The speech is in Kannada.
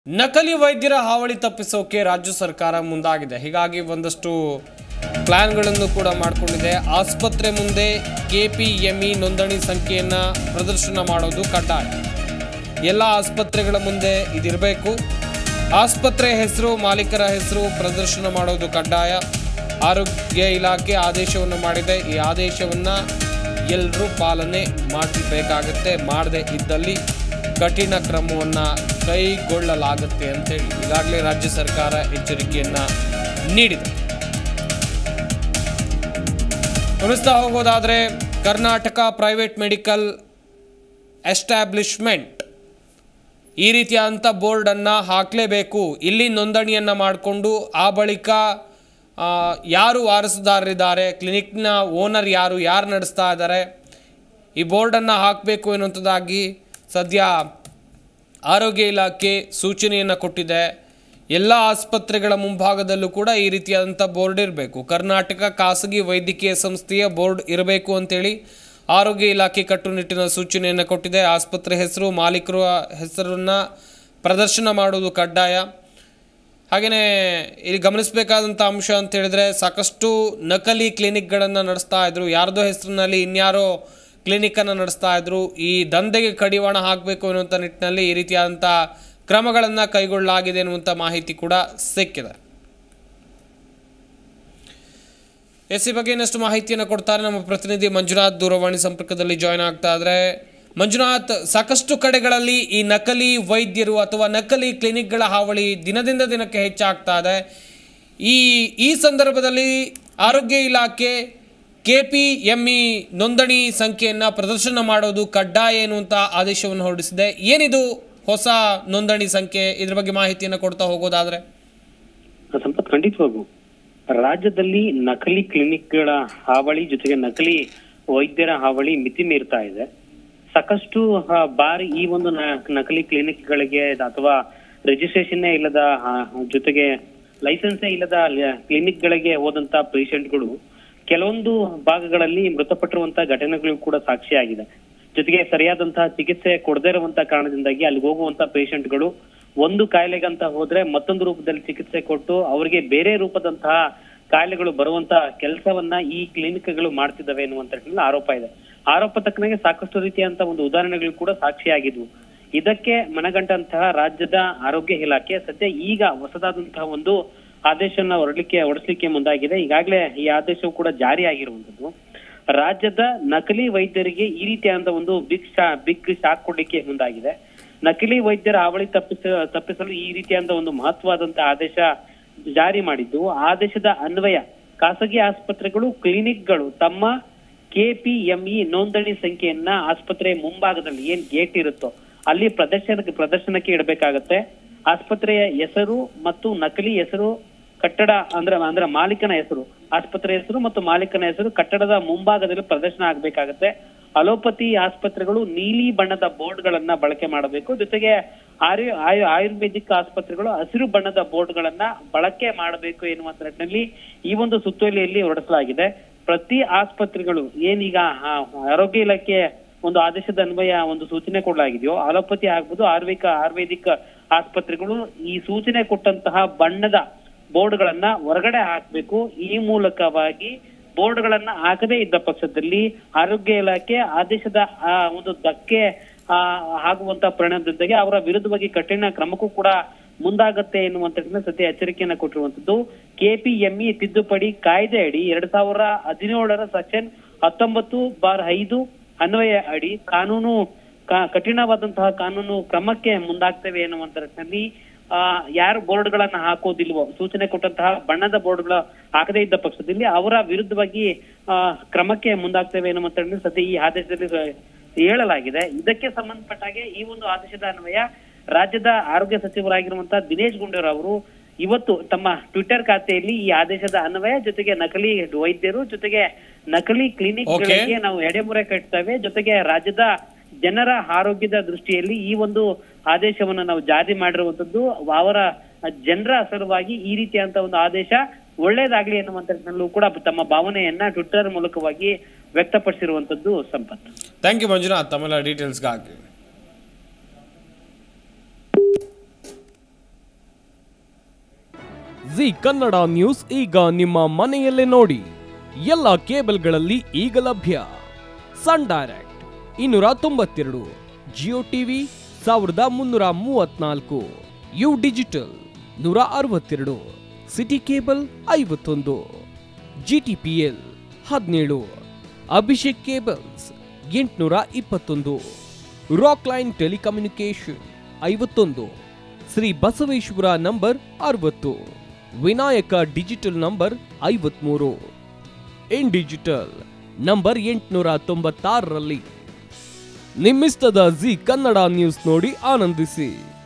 ನಕಲಿ ವೈದ್ಯರ ಹಾವಳಿ ತಪ್ಪಿಸೋಕೆ ರಾಜ್ಯ ಸರ್ಕಾರ ಮುಂದಾಗಿದೆ ಹೀಗಾಗಿ ಒಂದಷ್ಟು ಪ್ಲಾನ್ಗಳನ್ನು ಕೂಡ ಮಾಡಿಕೊಂಡಿದೆ ಆಸ್ಪತ್ರೆ ಮುಂದೆ ಕೆಪಿಎಂಇ ನೋಂದಣಿ ಸಂಖ್ಯೆಯನ್ನು ಪ್ರದರ್ಶನ ಮಾಡೋದು ಕಡ್ಡಾಯ ಎಲ್ಲ ಆಸ್ಪತ್ರೆಗಳ ಮುಂದೆ ಇದಿರಬೇಕು ಆಸ್ಪತ್ರೆ ಹೆಸರು ಮಾಲೀಕರ ಹೆಸರು ಪ್ರದರ್ಶನ ಮಾಡೋದು ಕಡ್ಡಾಯ ಆರೋಗ್ಯ ಇಲಾಖೆ ಆದೇಶವನ್ನು ಮಾಡಿದೆ ಈ ಆದೇಶವನ್ನು ಎಲ್ಲರೂ ಪಾಲನೆ ಮಾಡಬೇಕಾಗತ್ತೆ ಮಾಡದೇ ಇದ್ದಲ್ಲಿ ಕಠಿಣ ಕ್ರಮವನ್ನು ಕೈಗೊಳ್ಳಲಾಗುತ್ತೆ ಅಂತೇಳಿ ಈಗಾಗಲೇ ರಾಜ್ಯ ಸರ್ಕಾರ ಎಚ್ಚರಿಕೆಯನ್ನು ನೀಡಿದೆ ಗಮನಿಸ್ತಾ ಹೋಗೋದಾದರೆ ಕರ್ನಾಟಕ ಪ್ರೈವೇಟ್ ಮೆಡಿಕಲ್ ಎಸ್ಟಾಬ್ಲಿಷ್ಮೆಂಟ್ ಈ ರೀತಿಯಾದಂಥ ಬೋರ್ಡನ್ನು ಹಾಕಲೇಬೇಕು ಇಲ್ಲಿ ನೋಂದಣಿಯನ್ನು ಮಾಡಿಕೊಂಡು ಆ ಬಳಿಕ ಆ, ಯಾರು ವಾರಸುದಾರರಿದ್ದಾರೆ ಕ್ಲಿನಿಕ್ನ ಓನರ್ ಯಾರು ಯಾರು ನಡೆಸ್ತಾ ಇದ್ದಾರೆ ಈ ಬೋರ್ಡನ್ನು ಹಾಕಬೇಕು ಎನ್ನುವಂಥದ್ದಾಗಿ ಸದ್ಯ ಆರೋಗ್ಯ ಇಲಾಖೆ ಸೂಚನೆಯನ್ನು ಕೊಟ್ಟಿದೆ ಎಲ್ಲ ಆಸ್ಪತ್ರೆಗಳ ಮುಂಭಾಗದಲ್ಲೂ ಕೂಡ ಈ ರೀತಿಯಾದಂಥ ಬೋರ್ಡ್ ಇರಬೇಕು ಕರ್ನಾಟಕ ಖಾಸಗಿ ವೈದ್ಯಕೀಯ ಸಂಸ್ಥೆಯ ಬೋರ್ಡ್ ಇರಬೇಕು ಅಂತೇಳಿ ಆರೋಗ್ಯ ಇಲಾಖೆ ಕಟ್ಟುನಿಟ್ಟಿನ ಸೂಚನೆಯನ್ನು ಕೊಟ್ಟಿದೆ ಆಸ್ಪತ್ರೆ ಹೆಸರು ಮಾಲೀಕರ ಹೆಸರನ್ನು ಪ್ರದರ್ಶನ ಮಾಡುವುದು ಕಡ್ಡಾಯ ಹಾಗೆಯೇ ಇಲ್ಲಿ ಗಮನಿಸಬೇಕಾದಂಥ ಅಂಶ ಅಂತ ಹೇಳಿದ್ರೆ ಸಾಕಷ್ಟು ನಕಲಿ ಕ್ಲಿನಿಕ್ಗಳನ್ನು ನಡೆಸ್ತಾ ಇದ್ರು ಯಾರ್ದೋ ಹೆಸರಿನಲ್ಲಿ ಇನ್ಯಾರೋ ಕ್ಲಿನಿಕ್ಕನ್ನು ನಡೆಸ್ತಾ ಇದ್ರು ಈ ದಂಧೆಗೆ ಕಡಿವಾಣ ಹಾಕಬೇಕು ಅನ್ನುವಂಥ ನಿಟ್ಟಿನಲ್ಲಿ ಈ ರೀತಿಯಾದಂಥ ಕ್ರಮಗಳನ್ನು ಕೈಗೊಳ್ಳಲಾಗಿದೆ ಎನ್ನುವಂಥ ಮಾಹಿತಿ ಕೂಡ ಸಿಕ್ಕಿದೆ ಎಸ್ ಈ ಬಗ್ಗೆ ಇನ್ನಷ್ಟು ಮಾಹಿತಿಯನ್ನು ಕೊಡ್ತಾರೆ ನಮ್ಮ ಪ್ರತಿನಿಧಿ ಮಂಜುನಾಥ್ ದೂರವಾಣಿ ಸಂಪರ್ಕದಲ್ಲಿ ಜಾಯ್ನ್ ಆಗ್ತಾ ಇದ್ದಾರೆ ಮಂಜುನಾಥ್ ಸಾಕಷ್ಟು ಕಡೆಗಳಲ್ಲಿ ಈ ನಕಲಿ ವೈದ್ಯರು ಅಥವಾ ನಕಲಿ ಕ್ಲಿನಿಕ್ಗಳ ಹಾವಳಿ ದಿನದಿಂದ ದಿನಕ್ಕೆ ಹೆಚ್ಚಾಗ್ತಾ ಇದೆ ಈ ಈ ಸಂದರ್ಭದಲ್ಲಿ ಆರೋಗ್ಯ ಇಲಾಖೆ ಕೆ ಪಿ ಎಂ ಇ ನೋಂದಣಿ ಸಂಖ್ಯೆಯನ್ನು ಪ್ರದರ್ಶನ ಮಾಡೋದು ಕಡ್ಡಾಯ ಎನ್ನುವಂಥ ಆದೇಶವನ್ನು ಹೊರಡಿಸಿದೆ ಏನಿದು ಹೊಸ ನೋಂದಣಿ ಸಂಖ್ಯೆ ಇದ್ರ ಬಗ್ಗೆ ಮಾಹಿತಿಯನ್ನು ಕೊಡ್ತಾ ಹೋಗೋದಾದ್ರೆ ಸಂಪತ್ ಖಂಡಿತವಾಗೂ ರಾಜ್ಯದಲ್ಲಿ ನಕಲಿ ಕ್ಲಿನಿಕ್ಗಳ ಹಾವಳಿ ಜೊತೆಗೆ ನಕಲಿ ವೈದ್ಯರ ಹಾವಳಿ ಮಿತಿ ಮೀರ್ತಾ ಇದೆ ಸಾಕಷ್ಟು ಆ, ಬಾರಿ ಈ ಒಂದು ನ- ನಕಲಿ ಕ್ಲಿನಿಕ್ಗಳಿಗೆ ಅಥವಾ ರಿಜಿಸ್ಟ್ರೇಷನ್ ಇಲ್ಲದ ಆ, ಜೊತೆಗೆ ಲೈಸೆನ್ಸೇ ಇಲ್ಲದ ಕ್ಲಿನಿಕ್ಗಳಿಗೆ ಹೋದಂತ ಪೇಷಂಟ್ಗಳು ಕೆಲವೊಂದು ಭಾಗಗಳಲ್ಲಿ ಮೃತಪಟ್ಟಿರುವಂತ ಘಟನೆಗಳು ಕೂಡ ಸಾಕ್ಷಿಯಾಗಿದೆ ಜೊತೆಗೆ ಸರಿಯಾದಂತಹ ಚಿಕಿತ್ಸೆ ಕೊಡದೇ ಇರುವಂತ ಕಾರಣದಿಂದಾಗಿ ಅಲ್ಲಿಗೆ ಹೋಗುವಂತ ಪೇಷಂಟ್ಗಳು ಒಂದು ಕಾಯಿಲೆಗಂತ ಹೋದ್ರೆ ಮತ್ತೊಂದು ರೂಪದಲ್ಲಿ ಚಿಕಿತ್ಸೆ ಕೊಟ್ಟು ಅವರಿಗೆ ಬೇರೆ ರೂಪದಂತಹ ಕಾಯಿಲೆಗಳು ಬರುವಂತ ಕೆಲಸವನ್ನ ಈ ಕ್ಲಿನಿಕ್ಗಳು ಮಾಡ್ತಿದ್ದಾವೆ ಎನ್ನುವಂತ ನಿಟ್ಟಿನಲ್ಲಿ ಆರೋಪ ಇದೆ ಆರೋಪ ತಕ್ಕನಾಗೆ ಸಾಕಷ್ಟು ರೀತಿಯಂತ ಒಂದು ಉದಾಹರಣೆಗಳು ಕೂಡ ಸಾಕ್ಷಿಯಾಗಿದ್ವು ಇದಕ್ಕೆ ಮನಗಂಡಂತಹ ರಾಜ್ಯದ ಆರೋಗ್ಯ ಇಲಾಖೆ ಸದ್ಯ ಈಗ ಹೊಸದಾದಂತಹ ಒಂದು ಆದೇಶನ ಹೊರಡ್ಲಿಕ್ಕೆ ಹೊರಡಿಸ್ಲಿಕ್ಕೆ ಮುಂದಾಗಿದೆ ಈಗಾಗಲೇ ಈ ಆದೇಶವು ಕೂಡ ಜಾರಿಯಾಗಿರುವಂತದ್ದು ರಾಜ್ಯದ ನಕಲಿ ವೈದ್ಯರಿಗೆ ಈ ರೀತಿಯಾದ ಒಂದು ಬಿಗ್ ಶಾ ಬಿಗ್ ಶಾಕ್ ಕೊಡ್ಲಿಕ್ಕೆ ಮುಂದಾಗಿದೆ ನಕಲಿ ವೈದ್ಯರ ಹಾವಳಿ ತಪ್ಪಿಸ ತಪ್ಪಿಸಲು ಈ ರೀತಿಯಾದ ಒಂದು ಮಹತ್ವವಾದಂತಹ ಆದೇಶ ಜಾರಿ ಮಾಡಿದ್ದು ಆದೇಶದ ಅನ್ವಯ ಖಾಸಗಿ ಆಸ್ಪತ್ರೆಗಳು ಕ್ಲಿನಿಕ್ಗಳು ತಮ್ಮ ಕೆಪಿಎಂಇ ನೋಂದಣಿ ಸಂಖ್ಯೆಯನ್ನ ಆಸ್ಪತ್ರೆ ಮುಂಭಾಗದಲ್ಲಿ ಏನ್ ಗೇಟ್ ಇರುತ್ತೋ ಅಲ್ಲಿ ಪ್ರದರ್ಶನಕ್ಕೆ ಪ್ರದರ್ಶನಕ್ಕೆ ಇಡಬೇಕಾಗತ್ತೆ ಆಸ್ಪತ್ರೆಯ ಹೆಸರು ಮತ್ತು ನಕಲಿ ಹೆಸರು ಕಟ್ಟಡ ಅಂದ್ರೆ ಅಂದ್ರೆ ಮಾಲೀಕನ ಹೆಸರು ಆಸ್ಪತ್ರೆ ಹೆಸರು ಮತ್ತು ಮಾಲೀಕನ ಹೆಸರು ಕಟ್ಟಡದ ಮುಂಭಾಗದಲ್ಲಿ ಪ್ರದರ್ಶನ ಆಗ್ಬೇಕಾಗತ್ತೆ ಅಲೋಪತಿ ಆಸ್ಪತ್ರೆಗಳು ನೀಲಿ ಬಣ್ಣದ ಬೋರ್ಡ್ ಗಳನ್ನ ಬಳಕೆ ಮಾಡಬೇಕು ಜೊತೆಗೆ ಆಯು ಆಯು ಆಯುರ್ವೇದಿಕ್ ಆಸ್ಪತ್ರೆಗಳು ಹಸಿರು ಬಣ್ಣದ ಬೋರ್ಡ್ ಗಳನ್ನ ಬಳಕೆ ಮಾಡಬೇಕು ಎನ್ನುವಂತ ನಿಟ್ಟಿನಲ್ಲಿ ಈ ಒಂದು ಸುತ್ತೋಲೆಯಲ್ಲಿ ಹೊರಡಿಸಲಾಗಿದೆ ಪ್ರತಿ ಆಸ್ಪತ್ರೆಗಳು ಏನೀಗ ಆ, ಆರೋಗ್ಯ ಇಲಾಖೆ ಒಂದು ಆದೇಶದ ಅನ್ವಯ ಒಂದು ಸೂಚನೆ ಕೊಡಲಾಗಿದೆಯೋ ಅಲೋಪತಿ ಆಗ್ಬೋದು ಆಯುರ್ವೇದಿಕ ಆಯುರ್ವೇದಿಕ್ ಆಸ್ಪತ್ರೆಗಳು ಈ ಸೂಚನೆ ಕೊಟ್ಟಂತಹ ಬಣ್ಣದ ಬೋರ್ಡ್ ಗಳನ್ನ ಹೊರಗಡೆ ಹಾಕ್ಬೇಕು ಈ ಮೂಲಕವಾಗಿ ಬೋರ್ಡ್ ಗಳನ್ನ ಹಾಕದೇ ಇದ್ದ ಪಕ್ಷದಲ್ಲಿ ಆರೋಗ್ಯ ಇಲಾಖೆ ಆದೇಶದ ಆ ಒಂದು ಧಕ್ಕೆ ಆ, ಆಗುವಂತ ಪರಿಣಾಮದಿಂದಾಗಿ ಅವರ ವಿರುದ್ಧವಾಗಿ ಕಠಿಣ ಕ್ರಮಕ್ಕೂ ಕೂಡ ಮುಂದಾಗತ್ತೆ ಎನ್ನುವಂತ ನಿಟ್ಟಿನಲ್ಲಿ ಸದ್ಯ ಎಚ್ಚರಿಕೆಯನ್ನ ಕೊಟ್ಟಿರುವಂತದ್ದು ಕೆಪಿಎಂಇ ತಿದ್ದುಪಡಿ ಕಾಯ್ದೆ ಅಡಿ ಎರಡ್ ಸಾವಿರ ಹದಿನೇಳರ ಸೆಕ್ಷನ್ ಹತ್ತೊಂಬತ್ತು ಬಾರ್ ಐದು ಅನ್ವಯ ಅಡಿ ಕಾನೂನು ಕ- ಕಠಿಣವಾದಂತಹ ಕಾನೂನು ಕ್ರಮಕ್ಕೆ ಮುಂದಾಗ್ತೇವೆ ಎನ್ನುವಂತ ನಿಟ್ಟಿನಲ್ಲಿ ಆ ಯಾರು ಬೋರ್ಡ್ ಗಳನ್ನ ಹಾಕೋದಿಲ್ವೋ ಸೂಚನೆ ಕೊಟ್ಟಂತಹ ಬಣ್ಣದ ಬೋರ್ಡ್ ಗಳ ಹಾಕದೇ ಇದ್ದ ಪಕ್ಷದಲ್ಲಿ ಅವರ ವಿರುದ್ಧವಾಗಿ ಆ ಕ್ರಮಕ್ಕೆ ಮುಂದಾಗ್ತೇವೆ ಎನ್ನುವಂತ ನಿಟ್ಟಿನಲ್ಲಿ ಸದ್ಯ ಈ ಆದೇಶದಲ್ಲಿ ಸ- ಹೇಳಲಾಗಿದೆ ಇದಕ್ಕೆ ಸಂಬಂಧಪಟ್ಟ ಹಾಗೆ ಈ ಒಂದು ಆದೇಶದ ಅನ್ವಯ ರಾಜ್ಯದ ಆರೋಗ್ಯ ಸಚಿವರಾಗಿರುವಂತಹ ದಿನೇಶ್ ಗುಂಡೂರಾವ್ ಅವರು ಇವತ್ತು ತಮ್ಮ ಟ್ವಿಟರ್ ಖಾತೆಯಲ್ಲಿ ಈ ಆದೇಶದ ಅನ್ವಯ ಜೊತೆಗೆ ನಕಲಿ ವೈದ್ಯರು ಜೊತೆಗೆ ನಕಲಿ ಕ್ಲಿನಿಕ್ ಗಳಿಗೆ ನಾವು ಎಡೆಮುರೆ ಕಟ್ತೇವೆ ಜೊತೆಗೆ ರಾಜ್ಯದ ಜನರ ಆರೋಗ್ಯದ ದೃಷ್ಟಿಯಲ್ಲಿ ಈ ಒಂದು ಆದೇಶವನ್ನು ನಾವು ಜಾರಿ ಮಾಡಿರುವಂತದ್ದು ಅವರ ಜನರ ಸಲುವಾಗಿ ಈ ರೀತಿಯಂತ ಒಂದು ಆದೇಶ ಒಳ್ಳೇದಾಗ್ಲಿ ಎನ್ನುವಂತ ನಿಟ್ಟಿನಲ್ಲೂ ಕೂಡ ತಮ್ಮ ಭಾವನೆಯನ್ನ ಟ್ವಿಟರ್ ಮೂಲಕವಾಗಿ ವ್ಯಕ್ತಪಡಿಸಿರುವಂತದ್ದು ಸಂಪತ್ ಥ್ಯಾಂಕ್ ಯು ಮಂಜುನಾಥ್ ತಮ್ಮೆಲ್ಲ ಡೀಟೇಲ್ಸ್ಗಾಗಿ ಜಿ ಕನ್ನಡ ನ್ಯೂಸ್ ಈಗ ನಿಮ್ಮ ಮನೆಯಲ್ಲೇ ನೋಡಿ ಎಲ್ಲ ಕೇಬಲ್ಗಳಲ್ಲಿ ಈಗ ಲಭ್ಯ ಸನ್ ಡೈರೆಕ್ಟ್ ಇನ್ನೂರ ತೊಂಬತ್ತೆರಡು ಜಿಯೋ ಟಿವಿ ಸಾವಿರದ ಮುನ್ನೂರ ಮೂವತ್ನಾಲ್ಕು ಯು ಡಿಜಿಟಲ್ ನೂರ ಅರವತ್ತೆರಡು ಸಿಟಿ ಕೇಬಲ್ ಐವತ್ತೊಂದು ಜಿಟಿಪಿಎಲ್ ಹದಿನೇಳು ಅಭಿಷೇಕ್ ಕೇಬಲ್ಸ್ ಎಂಟುನೂರ ಇಪ್ಪತ್ತೊಂದು ರಾಕ್ ಲೈನ್ ಟೆಲಿಕಮ್ಯುನಿಕೇಶನ್ ಐವತ್ತೊಂದು ಶ್ರೀ ಬಸವೇಶ್ವರ ನಂಬರ್ ಅರವತ್ತು ವಿನಾಯಕ ಡಿಜಿಟಲ್ ನಂಬರ್ ಐವತ್ಮೂರು ಇನ್ ಡಿಜಿಟಲ್ ನಂಬರ್ ಎಂಟುನೂರ ತೊಂಬತ್ತಾರರಲ್ಲಿ ನಿಮ್ಮಿಸ್ತದ ಜಿ ಕನ್ನಡ ನ್ಯೂಸ್ ನೋಡಿ ಆನಂದಿಸಿ